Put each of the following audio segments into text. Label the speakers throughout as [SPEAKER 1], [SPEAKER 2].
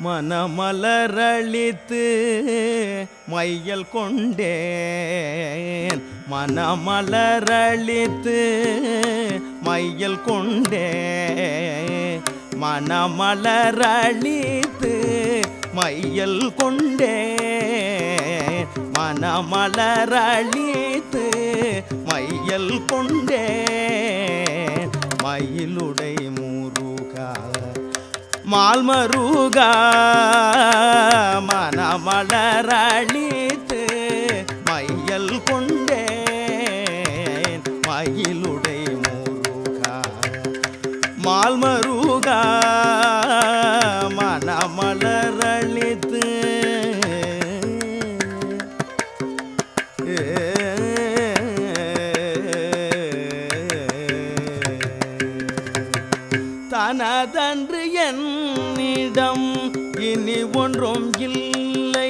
[SPEAKER 1] மனமலரளித்து மையல் கொண்டேன் மனமலரளித்து மையல் கொண்டேன் மனமலரளித்து மையல் கொண்டேன் மனமலரளித்து மையல் கொண்டேன் மயிலுடை முருகா மால்மருகா மனமலரளித்து மையல் கொண்டேன் மயிலுடை முருகா மால்மருகா மனமலரளித்து தனதன்று என்னிடம் இனி ஒன்றும் இல்லை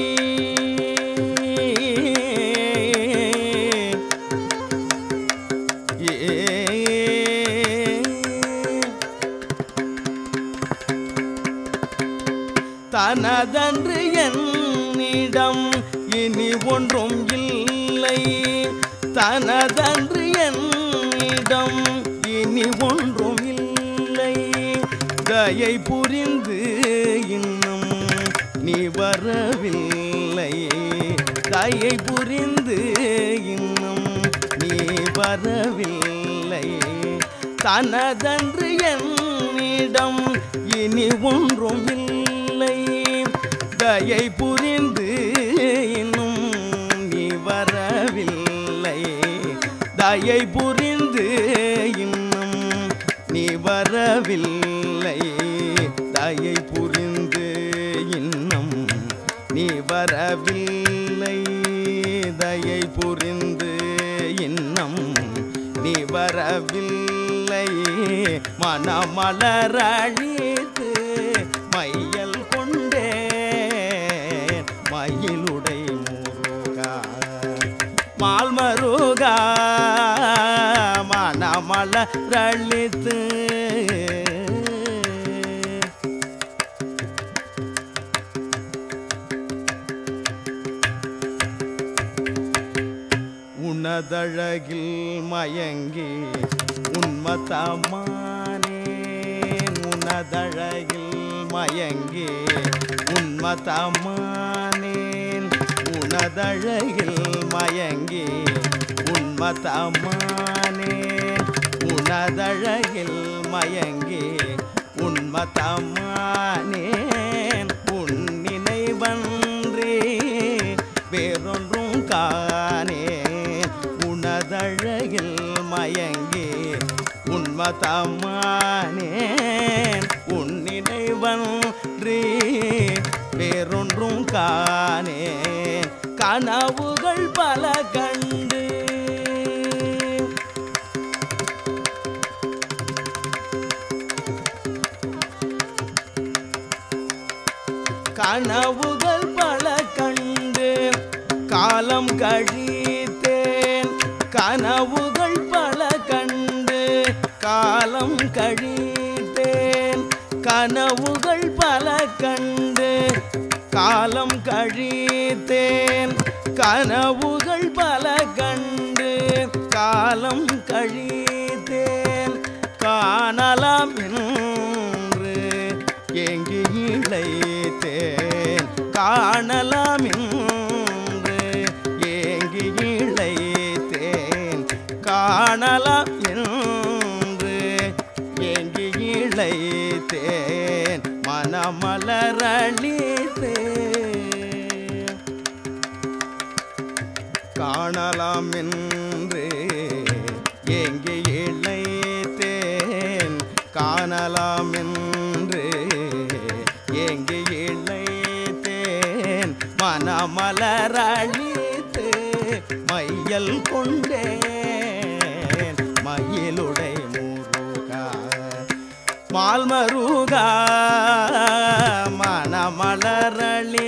[SPEAKER 1] தனதன்று என்னிடம் இனி ஒன்றும் இல்லை தனதன்று என்னிடம் இனி ஒன்றும் இல்லை தயை புரிந்து இன்னும் நீ வரவில்லை தயை புரிந்து இன்னும் நீ வரவில்லை தனதன்று என்னிடம் இனி ஒன்றும் இல்லை தயை புரிந்து இன்னும் நீ வரவில்லை தயை புரிந்து இன்னும் நீ வரவில்லை தயை புரிந்து இன்னும் நீ வரவில்லை தயை புரிந்து இன்னும் நீ வரவில்லை மனமலரழித்து மையல் கொண்டேன் மயிலுடை முருகா மால்மருகா மனமலரழித்து உனதழகில் மயங்கி உன்மதமானேன் உனதழகில் மயங்கி உன்மதமானேன் உனதழகில் மயங்கி உன்மதமானேன் உனதழகில் மயங்கி உன்மதமானேன் உன் நினைவன்றே வேறொன்றும் காணேன் உனதழகில் மயங்கி உன்மதமானேன் உன் நினைவன்றே வேறொன்றும் காணேன் கனவுகள் பல கண்டு கனவுகள் பல கண்டு காலம் கழித்தேன் கனவுகள் பல கண்டு காலம் கழித்தேன் கனவுகள் பல கண்டு காலம் கழித்தேன் கனவுகள் பல கண்டு காலம் கழித்தேன் காணலாம் என்று எங்கு இழைத்தேன் காணலாம் என்று ஏங்கி இழைத்தேன் காணலாம் என்று ஏங்கி இழைத்தேன் மனமலரளித்தேன் காணலாம் என்று எங்கே இழைத்தேன் காணலாம் என்று எங்கே இழைத்தேன் மனமலரழித்து மையல் கொண்டேன் மயிலுடை முருகா மால்மருகா மனமலரளி